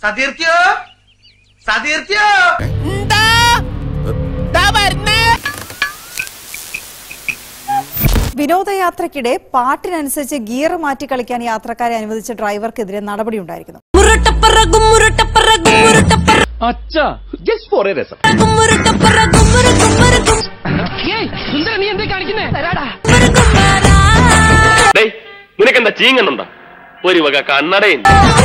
സതീർത്യോ സതീർത്യോ വിനോദയാത്രയ്ക്കിടെ പാട്ടിനനുസരിച്ച് gear മാറ്റി കളിക്കാൻ യാത്രക്കാരെ അനുവദിച്ച ഡ്രൈവർക്കെതിരെ നടപടിയുണ്ടായിരുന്നു മുരട്ടപ്പറകും മുരട്ടപ്പറകും മുരട്ടപ്പറകും അച്ഛാ ജസ്റ്റ് ഫോർ എ രസം മുരട്ടപ്പറകും മുരകും മുരകും സുന്ദര നീ എന്തേ കാണിക്കുന്നേ മുരകും മാറാ നിനക്കെന്താ ചീങ്ങുന്നുണ്ടോ ഒരു വക കണ്ണടയും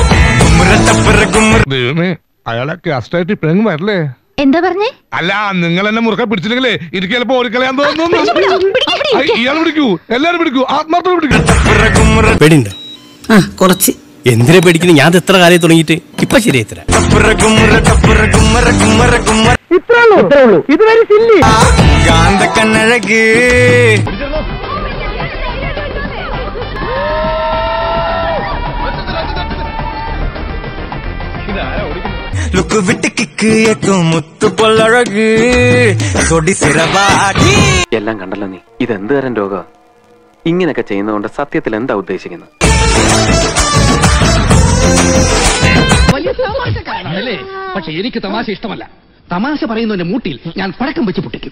ദൈവമേ അയാളെ കാസ്റ്റായിട്ട് ഇപ്പഴെങ്കിലും വരല്ലേ എന്താ പറഞ്ഞേ അല്ല നിങ്ങൾ എന്നെ മുറുക്കെ പിടിച്ചില്ലെങ്കിലേ എനിക്ക് ചിലപ്പോ ഓടിക്കളയാൻ തോന്നുന്നു ഐ, ഇയാൾ പിടിക്കൂ എല്ലാരും പിടിക്കൂ ആത്മാർത്ഥം പിടിക്കൂ പേടിയുണ്ട് ആ കുറച്ച് എന്തിനാ പേടിക്കുന്നത് ഞാൻ ഇത് എത്ര കാലം തുടങ്ങിയിട്ട് ഇപ്പൊ ശരിയായി തരാം കാന്തക്കണ്ണഴക് ലുക്ക് വിട്ട് കിക്ക് ഏക്കും മുത്തു പൊള്ളഴക് കൊടി സിറവാടി എല്ലാം കണ്ടല്ലോ നീ ഇതെന്ത് തരം രോഗ ഇങ്ങനെയൊക്കെ ചെയ്യുന്നതുകൊണ്ട് സത്യത്തിൽ എന്താ ഉദ്ദേശിക്കുന്നത് വലിയ തമാശക്കാരനാണല്ലേ പക്ഷെ എനിക്ക് തമാശ ഇഷ്ടമല്ല തമാശ പറയുന്നതിന്റെ മൂട്ടിൽ ഞാൻ പഴക്കം വെച്ച് പൊട്ടിക്കും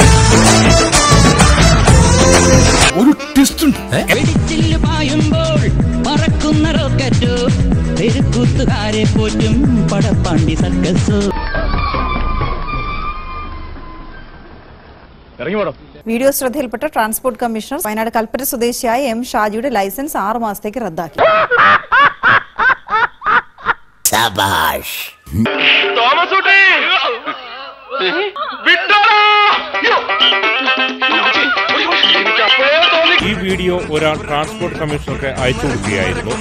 ഒരു പായുമ്പോൾ പറക്കുന്ന റോക്കറ്റോ തെരുക്കൂത്തുകാരെ പോറ്റും പടപ്പാണ്ടി സർക്കസോ വീഡിയോ ശ്രദ്ധയിൽപ്പെട്ട ട്രാൻസ്പോർട്ട് കമ്മീഷണർ വയനാട് കൽപ്പറ്റ സ്വദേശിയായ എം ഷാജിയുടെ ലൈസൻസ് ആറ് മാസത്തേക്ക് റദ്ദാക്കി ഈ വീഡിയോ ഒരാൾ ട്രാൻസ്പോർട്ട് കമ്മീഷണർക്ക് അയച്ചു കൊടുക്കുകയായിരുന്നു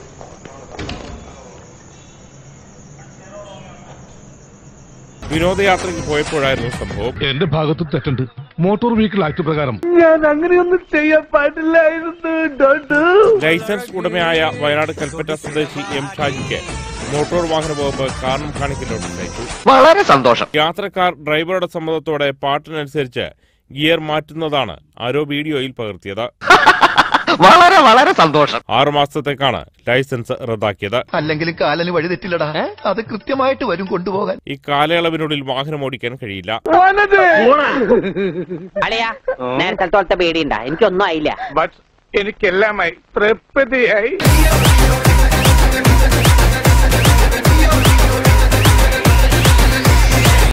വിനോദയാത്രയ്ക്ക് പോയപ്പോഴായിരുന്നു സംഭവം എന്റെ ഭാഗത്ത് തെറ്റുണ്ട് മോട്ടോർ വെഹിക്കിൾ ആക്ട് പ്രകാരം ഞാൻ അങ്ങനെയൊന്നും ചെയ്യാൻ പാടില്ലായിരുന്നു ലൈസൻസ് ഉടമയായ വയനാട് കൽപ്പറ്റ സ്വദേശി എം ഷാജിക്ക് മോട്ടോർ വാഹന വകുപ്പ് കാരണം കാണിക്കൽ നോട്ടീസ് അയച്ചു വളരെ സന്തോഷം യാത്രക്കാർ ഡ്രൈവറുടെ സമ്മതത്തോടെ പാട്ടിനനുസരിച്ച് ഗിയർ മാറ്റുന്നതാണ് ആരോ വീഡിയോയിൽ പകർത്തിയത് വളരെ വളരെ സന്തോഷം ആറു മാസത്തേക്കാണ് ലൈസൻസ് റദ്ദാക്കിയത് അല്ലെങ്കിൽ കാലന് വഴി തെറ്റില്ലടാ അത് കൃത്യമായിട്ട് വരും കൊണ്ടുപോകാൻ ഈ കാലയളവിനുള്ളിൽ വാഹനം ഓടിക്കാൻ കഴിയില്ല അളിയാ നേരത്തെ തോളത്തെ പേടിയുണ്ടാ എനിക്കൊന്നും ആയില്ല എനിക്കെല്ലാമായി തൃപ്തിയായി